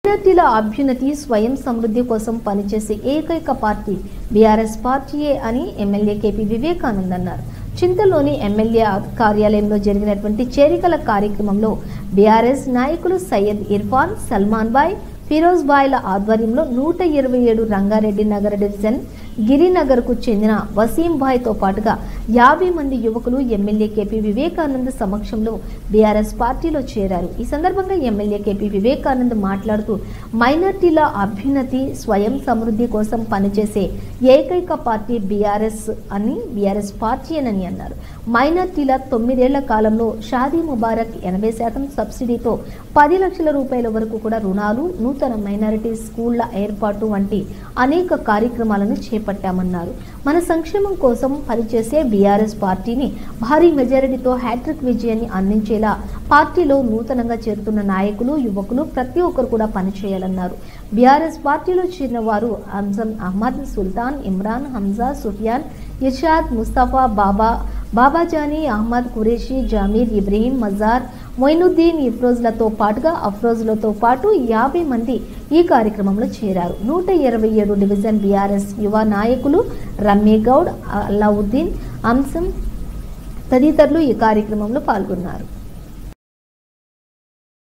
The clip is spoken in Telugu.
మైనార్టీల అభ్యున్నతి స్వయం సమృద్ధి కోసం పనిచేసే ఏకైక పార్టీ బీఆర్ఎస్ పార్టీయే అని ఎమ్మెల్యే కేపీ వివేకానంద్ అన్నారు చింతలోని ఎమ్మెల్యే కార్యాలయంలో జరిగినటువంటి చేరికల కార్యక్రమంలో బీఆర్ఎస్ నాయకులు సయ్యద్ ఇర్ఫాన్ సల్మాన్ బాయ్ ఫిరోజ్ బాయ్ల ఆధ్వర్యంలో నూట ఇరవై ఏడు రంగారెడ్డి నగర డివిజన్ గిరినగర్కు చెందిన వసీం భాయ్తో పాటుగా యాభై మంది యువకులు ఎమ్మెల్యే కేపీ వివేకానంద్ సమక్షంలో బీఆర్ఎస్ పార్టీలో చేరారు ఈ సందర్భంగా ఎమ్మెల్యే కేపీ వివేకానంద్ మాట్లాడుతూ మైనార్టీల అభ్యున్నతి స్వయం సమృద్ధి కోసం పనిచేసే ఏకైక పార్టీ బీఆర్ఎస్ అని బీఆర్ఎస్ పార్టీ అని అన్నారు మైనార్టీల తొమ్మిదేళ్ల కాలంలో షాదీ ముబారక్ ఎనభై శాతం సబ్సిడీతో పది లక్షల రూపాయల వరకు కూడా రుణాలు నూతన మైనారిటీ స్కూళ్ల ఏర్పాటు వంటి అనేక కార్యక్రమాలను చేపట్టామన్నారు మన సంక్షేమం కోసం పనిచేసే బీఆర్ఎస్ పార్టీని భారీ మెజారిటీతో హ్యాట్రిక్ విజయాన్ని అందించేలా పార్టీలో నూతనంగా చేరుతున్న నాయకులు యువకులు ప్రతి ఒక్కరు కూడా పనిచేయాలన్నారు బీఆర్ఎస్ పార్టీలో చేరిన వారు అంజం అహ్మద్ సుల్తాన్ ఇమ్రాన్ హంజా సుఫియాన్ ఇర్షాద్ ముస్తఫా బాబా బాబాజానీ అహ్మద్ ఖురేషి జామీర్ ఇబ్రహీం మజార్ మొయినుద్దీన్ ఇఫ్రోజ్లతో పాటుగా అఫ్రోజ్లతో పాటు యాభై మంది ఈ కార్యక్రమంలో చేరారు నూట ఇరవై ఏడు డివిజన్ బీఆర్ఎస్ యువ నాయకులు రమ్మేగౌడ్ అల్లావుద్దీన్ అంశం తదితరులు ఈ కార్యక్రమంలో పాల్గొన్నారు